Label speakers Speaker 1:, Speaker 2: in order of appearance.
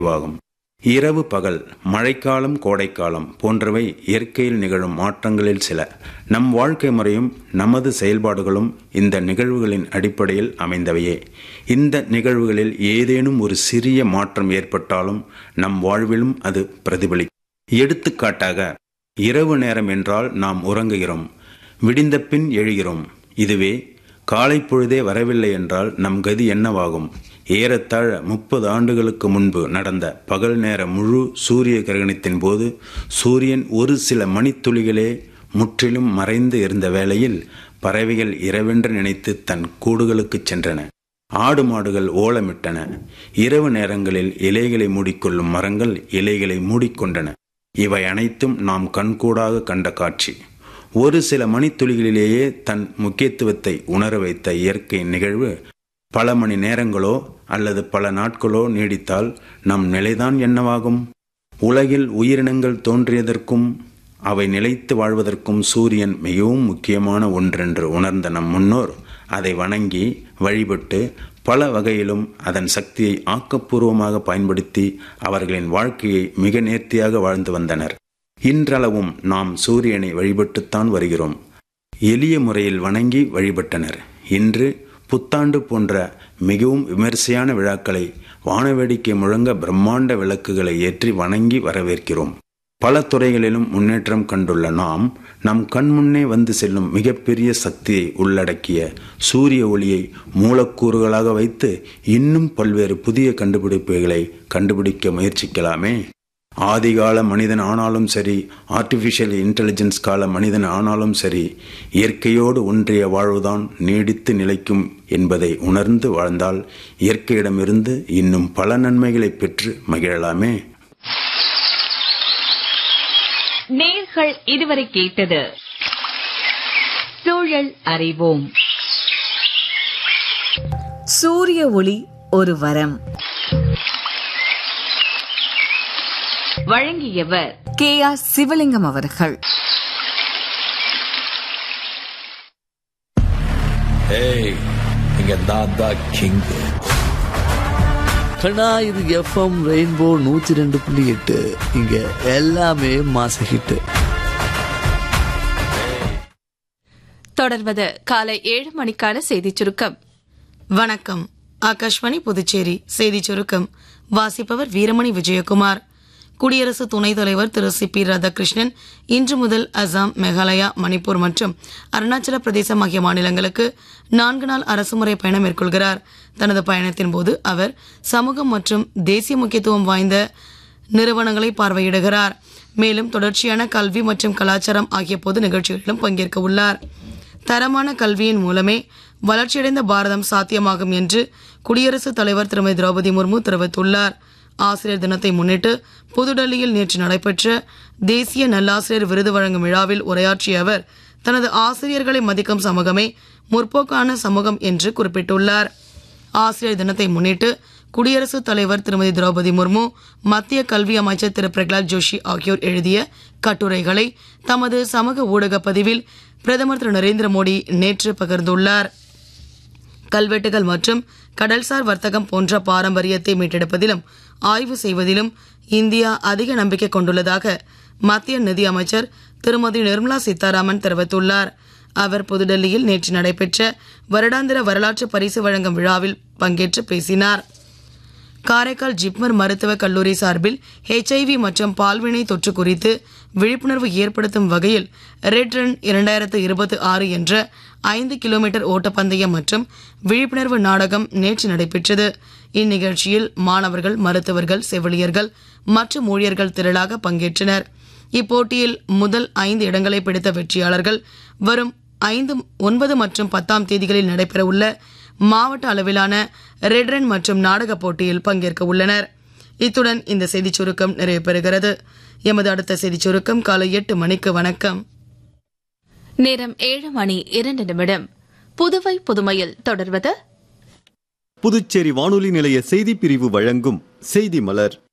Speaker 1: ஆகும் இரவு பகல் மழைக்காலம் கோடைக்காலம் போன்றவை இயற்கையில் நிகழும் மாற்றங்களில் சில நம் வாழ்க்கை முறையும் நமது செயல்பாடுகளும் இந்த நிகழ்வுகளின் அடிப்படையில் அமைந்தவையே இந்த நிகழ்வுகளில் ஏதேனும் ஒரு சிறிய மாற்றம் ஏற்பட்டாலும் நம் வாழ்விலும் அது பிரதிபலிக்கும் எடுத்துக்காட்டாக இரவு நேரம் என்றால் நாம் உறங்குகிறோம் விடிந்த பின் எழுகிறோம் இதுவே காலை பொழுதே வரவில்லை என்றால் நம் கதி என்னவாகும் ஏறத்தாழ முப்பது ஆண்டுகளுக்கு முன்பு நடந்த பகல் நேர முழு சூரிய கிரகணத்தின் போது சூரியன் ஒரு சில மணித்துளிகளே முற்றிலும் மறைந்து இருந்த வேளையில் பறவைகள் இரவென்று நினைத்து தன் கூடுகளுக்கு சென்றன ஆடு மாடுகள் ஓலமிட்டன இரவு நேரங்களில் இலைகளை மூடிக்கொள்ளும் மரங்கள் இலைகளை மூடிக்கொண்டன இவை அனைத்தும் நாம் கண்கூடாக கண்ட காட்சி ஒரு சில மணித்துளிகளிலேயே தன் முக்கியத்துவத்தை உணர வைத்த இயற்கை நிகழ்வு பல மணி நேரங்களோ அல்லது பல நாட்களோ நீடித்தால் நம் நிலைதான் என்னவாகும் உலகில் உயிரினங்கள் தோன்றியதற்கும் அவை நிலைத்து வாழ்வதற்கும் சூரியன் மிகவும் முக்கியமான ஒன்றென்று உணர்ந்த நம் முன்னோர் அதை வணங்கி வழிபட்டு பல வகையிலும் அதன் சக்தியை ஆக்கப்பூர்வமாக பயன்படுத்தி அவர்களின் வாழ்க்கையை மிக நேர்த்தியாக வாழ்ந்து வந்தனர் இன்றளவும் நாம் சூரியனை வழிபட்டுத்தான் வருகிறோம் எளிய முறையில் வணங்கி வழிபட்டனர் இன்று புத்தாண்டு போன்ற மிகவும் விமரிசையான விழாக்களை வானவேடிக்கை முழங்க பிரம்மாண்ட விளக்குகளை ஏற்றி வணங்கி வரவேற்கிறோம் பல துறைகளிலும் முன்னேற்றம் கண்டுள்ள நாம் நம் கண்முன்னே வந்து செல்லும் மிகப்பெரிய சக்தியை உள்ளடக்கிய சூரிய ஒளியை மூலக்கூறுகளாக வைத்து இன்னும் பல்வேறு புதிய கண்டுபிடிப்புகளை கண்டுபிடிக்க முயற்சிக்கலாமே ஆதிகால மனிதன் ஆனாலும் சரி ஆர்டிஃபிஷியல் இன்டெலிஜென்ஸ் கால மனிதன் ஆனாலும் சரி இயற்கையோடு ஒன்றிய வாழ்வுதான் நீடித்து நிலைக்கும் என்பதை உணர்ந்து வாழ்ந்தால் இயற்கையிடமிருந்து இன்னும் பல நன்மைகளை பெற்று மகிழலாமே
Speaker 2: நேர்கள் இதுவரை கேட்டது சூழல் அறிவோம்
Speaker 3: சூரிய ஒளி ஒரு வரம்
Speaker 2: வழங்கியவர்
Speaker 3: கே ஆர் சிவலிங்கம் அவர்கள்
Speaker 4: ஏய் இங்க நான் தான் கிங் கண்ணா இது எஃப்எம் ரெயின்போ நூத்தி ரெண்டு புள்ளி எட்டு இங்க எல்லாமே மாச ஹிட்டு
Speaker 5: தொடர்வது காலை ஏழு மணிக்கான செய்திச் சுருக்கம்
Speaker 6: வணக்கம் ஆகாஷ்வாணி புதுச்சேரி செய்திச் சுருக்கம் வாசிப்பவர் வீரமணி விஜயகுமார் குடியரசு துணைத் தலைவர் திரு சி பி ராதாகிருஷ்ணன் இன்று முதல் அசாம் மேகாலயா மணிப்பூர் மற்றும் அருணாச்சல பிரதேசம் ஆகிய மாநிலங்களுக்கு நான்கு நாள் அரசுமுறை பயணம் மேற்கொள்கிறார் தனது பயணத்தின் போது அவர் சமூகம் மற்றும் தேசிய முக்கியத்துவம் வாய்ந்த நிறுவனங்களை பார்வையிடுகிறார் மேலும் தொடர்ச்சியான கல்வி மற்றும் கலாச்சாரம் ஆகிய பொது நிகழ்ச்சிகளிலும் பங்கேற்க உள்ளார் தரமான கல்வியின் மூலமே வளர்ச்சியடைந்த பாரதம் சாத்தியமாகும் என்று குடியரசுத் தலைவர் திருமதி திரௌபதி முர்மு தெரிவித்துள்ளார் ஆசிரியர் தினத்தை முன்னிட்டு புதுடெல்லியில் நேற்று நடைபெற்ற தேசிய நல்லாசிரியர் விருது வழங்கும் விழாவில் உரையாற்றிய அவர் தனது ஆசிரியர்களை மதிக்கும் சமூகமே முற்போக்கான சமூகம் என்று குறிப்பிட்டுள்ளார் ஆசிரியர் தினத்தை முன்னிட்டு குடியரசுத் தலைவர் திருமதி திரௌபதி முர்மு மத்திய கல்வி அமைச்சர் திரு பிரகலாத் ஜோஷி ஆகியோர் எழுதிய கட்டுரைகளை தமது சமூக ஊடக பதிவில் பிரதமர் திரு நரேந்திர மோடி நேற்று பகிர்ந்துள்ளார் கல்வெட்டுகள் மற்றும் கடல்சார் வர்த்தகம் போன்ற பாரம்பரியத்தை மீட்டெடுப்பதிலும் ஆய்வு செய்வதிலும் இந்தியா அதிக நம்பிக்கை கொண்டுள்ளதாக மத்திய நிதி அமைச்சர் திருமதி நிர்மலா சீதாராமன் தெரிவித்துள்ளார் அவர் புதுடெல்லியில் நேற்று நடைபெற்ற வருடாந்திர வரலாற்று பரிசு வழங்கும் விழாவில் பங்கேற்று பேசினார் காரைக்கால் ஜிப்மர் மருத்துவக் கல்லூரி சார்பில் ஹெச்ஐவி மற்றும் பால்வினை தொற்று குறித்து விழிப்புணர்வு ஏற்படுத்தும் வகையில் ரெட் ரன் இரண்டாயிரத்து இருபத்தி ஆறு என்ற ஐந்து கிலோமீட்டர் ஓட்டப்பந்தயம் மற்றும் விழிப்புணர்வு நாடகம் நேற்று நடைபெற்றது இந்நிகழ்ச்சியில் மாணவர்கள் மருத்துவர்கள் செவிலியர்கள் மற்றும் ஊழியர்கள் திரளாக பங்கேற்றனர் இப்போட்டியில் முதல் ஐந்து இடங்களை பிடித்த வெற்றியாளர்கள் வரும் ஐந்து ஒன்பது மற்றும் பத்தாம் தேதிகளில் நடைபெறவுள்ள மாவட்ட அளவிலான ரெட் ரன் மற்றும் நாடக போட்டியில் பங்கேற்க உள்ளனர் இத்துடன் இந்த செய்திச் சுருக்கம் நிறைவு பெறுகிறது எமது அடுத்த செய்திச் சுருக்கம் காலை எட்டு மணிக்கு வணக்கம்
Speaker 5: நேரம் ஏழு மணி இரண்டு நிமிடம் புதுவை புதுமையில் தொடர்வது
Speaker 7: புதுச்சேரி வானொலி நிலைய செய்திப் பிரிவு வழங்கும் செய்தி மலர்